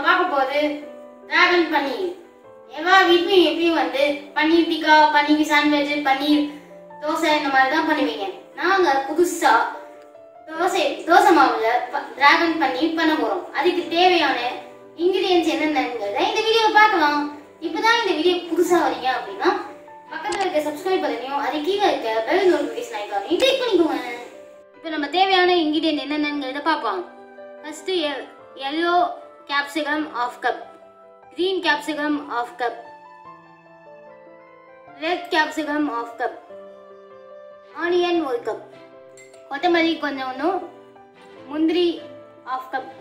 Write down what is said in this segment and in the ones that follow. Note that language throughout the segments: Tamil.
பார்க்க போது டிராகன் பன்னீர் எல்லா வீட்லயும் எப்பயும் வந்து பன்னீர் டிக்கா பன்னீர் சாண்ட்விச் பன்னீர் தோசை இந்த மாதிரி தான் பண்ணுவீங்க நாங்க புதுசா தோசை தோசை மாவுல டிராகன் பன்னீர் பண்ண போறோம் அதுக்கு தேவையான இன்கிரியன்ஸ் என்னென்னங்கிறத இந்த வீடியோவை பார்க்கலாம் இப்பதான் இந்த வீடியோ புதுசா வரீங்க அப்படின்னா பக்கத்துல இருக்க சப்ஸ்கிரைப் பட்டனையும் அது கீழே இருக்க பெல் நோட்டிஃபிகேஷன் ஐக்கானையும் கிளிக் பண்ணிக்கோங்க இப்போ நம்ம தேவையான இன்கிரியன்ட் என்னென்னங்கிறத பார்ப்போம் first yellow capsicum half cup green capsicum half cup red capsicum half cup onion ஒரு கப் கொத்தமல்லி கொஞ்சம் ஒன்றும் முந்திரி ஆஃப் கப்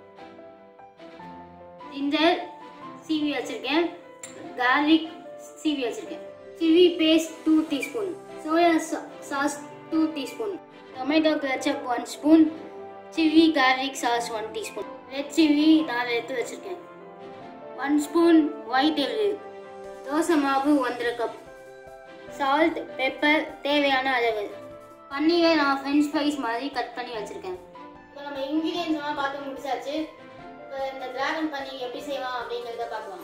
ஜிஞ்சர் சீவி வச்சிருக்கேன் கார்லிக் சீவி வச்சிருக்கேன் chilli paste two teaspoon soya sauce two teaspoon tomato ketchup one spoon chilli garlic sauce one teaspoon red chilli நாலு எடுத்து வச்சிருக்கேன் ஒன் ஸ்பூன் ஒயிட் எள்ளு தோசை மாவு ஒன்றரை கப் சால்ட் பெப்பர் தேவையான அளவு பன்னீரை நான் ஃப்ரெஞ்ச் ஃப்ரைஸ் மாதிரி கட் பண்ணி வச்சிருக்கேன் இப்போ நம்ம இன்கிரியன்ஸ் எல்லாம் பார்த்து முடிச்சாச்சு இப்போ இந்த டிராகன் பன்னீர் எப்படி செய்யலாம் அப்படிங்கிறத பார்க்கலாம்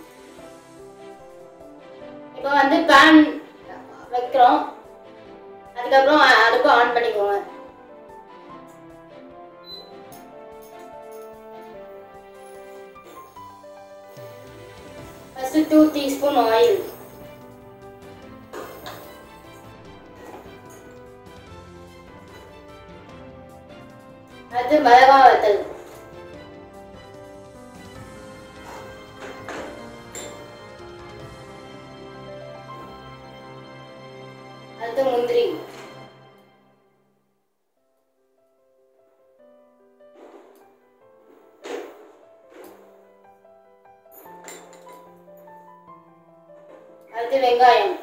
இப்போ வந்து பேன் வைக்கிறோம் அதுக்கப்புறம் அடுப்பு ஆன் பண்ணிக்கோங்க ஃபர்ஸ்ட் டூ டீஸ்பூன் ஆயில் அடுத்து மிளகா வத்தல் அடுத்து முந்திரி அடுத்து வெங்காயம்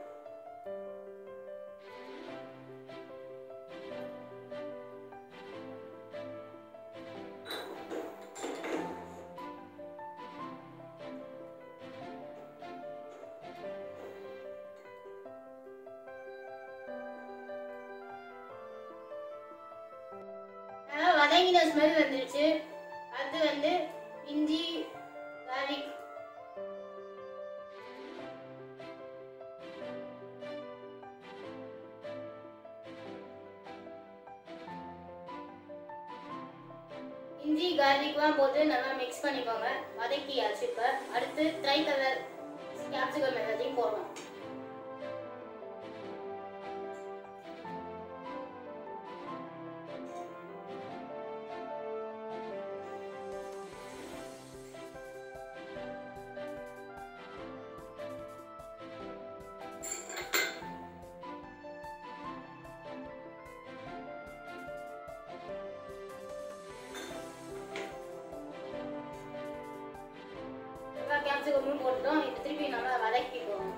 நல்லா வதங்கின ஸ்மெல் வந்துருச்சு அடுத்து வந்து இஞ்சி கார்லிக் இஞ்சி கார்லிக்லாம் போட்டு நல்லா மிக்ஸ் பண்ணிக்கோங்க வதக்கியாச்சு இப்போ அடுத்து ட்ரை கலர் கேப்சிகம் எல்லாத்தையும் போடணும் எல்லா கேப்சிகமும் போட்டுட்டோம் இப்போ திருப்பி நல்லா வதக்கிக்கோங்க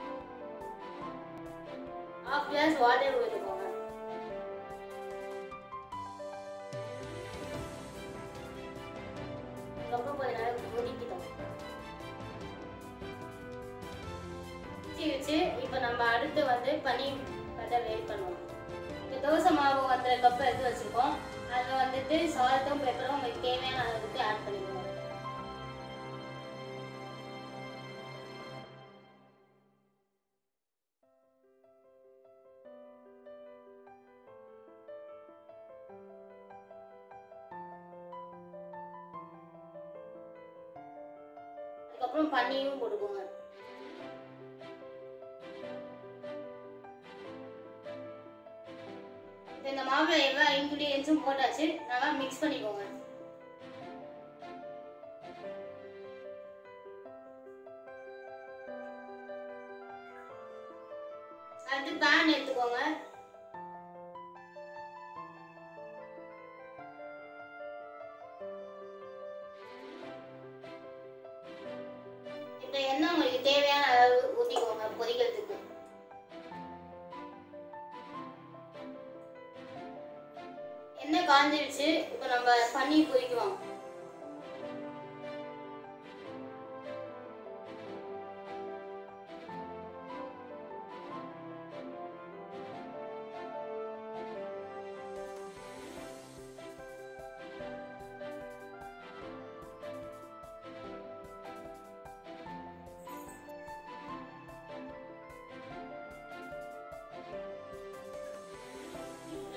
ஹாஃப் கிளாஸ் வாட்டர் ஊற்றிக்கோங்க அதுக்கப்புறம் கொஞ்ச நேரம் கொதிக்கிட்டோம் ஊற்றி வச்சு இப்போ நம்ம அடுத்து வந்து பனீர் பட்டர் வெயிட் பண்ணுவோம் இந்த தோசை மாவு வந்து கப் எடுத்து வச்சுருக்கோம் அதில் வந்துட்டு சால்ட்டும் பெப்பரும் உங்களுக்கு தேவையான அளவுக்கு ஆட் பண்ணிக்கோங்க அதுக்கப்புறம் பன்னீரும் போட்டுக்கோங்க இப்ப இந்த மாவுல எல்லா இன்கிரீடியன்ஸும் போட்டாச்சு நல்லா மிக்ஸ் பண்ணிக்கோங்க அடுத்து பேன் எடுத்துக்கோங்க இந்த எண்ணெய் உங்களுக்கு தேவையான அளவு ஊற்றிக்கோங்க பொரிக்கிறதுக்கு எண்ணெய் காஞ்சிடுச்சு இப்போ நம்ம பன்னீர் பொரிக்குவோம்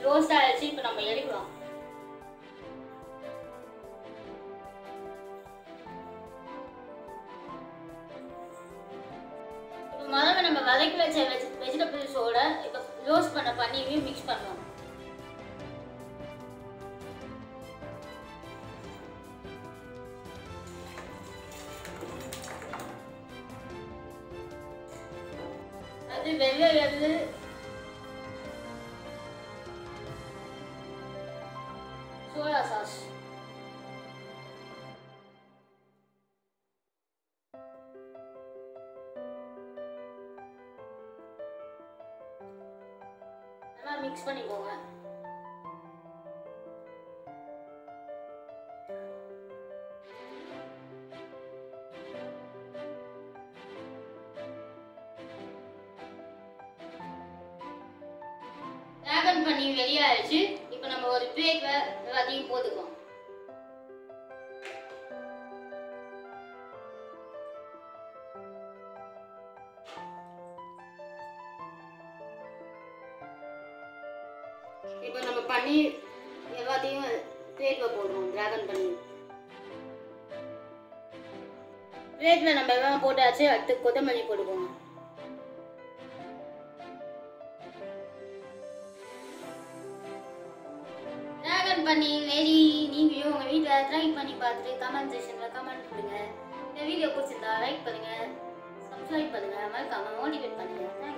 ரோஸ்ட் ஆயிடுச்சு இப்போ நம்ம எடுக்கலாம் இப்போ முதல்ல நம்ம வதக்கி வச்ச வெஜ் வெஜிடபிள்ஸோட இப்போ ரோஸ்ட் பண்ண பன்னீரையும் மிக்ஸ் பண்ணலாம் அது வெள்ளை எள்ளு சோயா சாஸ் நல்லா மிக்ஸ் பண்ணிக்கோங்க டிராகன் பண்ணி வெளியாயிடுச்சு இப்போ நம்ம ஒரு பிளேட்ல எல்லாத்தையும் போட்டுக்கலாம் இப்போ நம்ம பன்னீர் எல்லாத்தையும் பிளேட்ல போடுறோம் டிராகன் பன்னீர் பிளேட்ல நம்ம எல்லாம் போட்டாச்சு அடுத்து கொத்தமல்லி போட்டுக்கோங்க டிராகன் பண்ணி ரெடி நீங்களும் உங்கள் வீட்டில் ட்ரை பண்ணி பார்த்துட்டு கமெண்ட் செக்ஷனில் கமெண்ட் பண்ணுங்க இந்த வீடியோ பிடிச்சிருந்தா லைக் பண்ணுங்க சப்ஸ்கிரைப் பண்ணுங்க மறக்காம மோட்டிவேட் பண்ணுங்க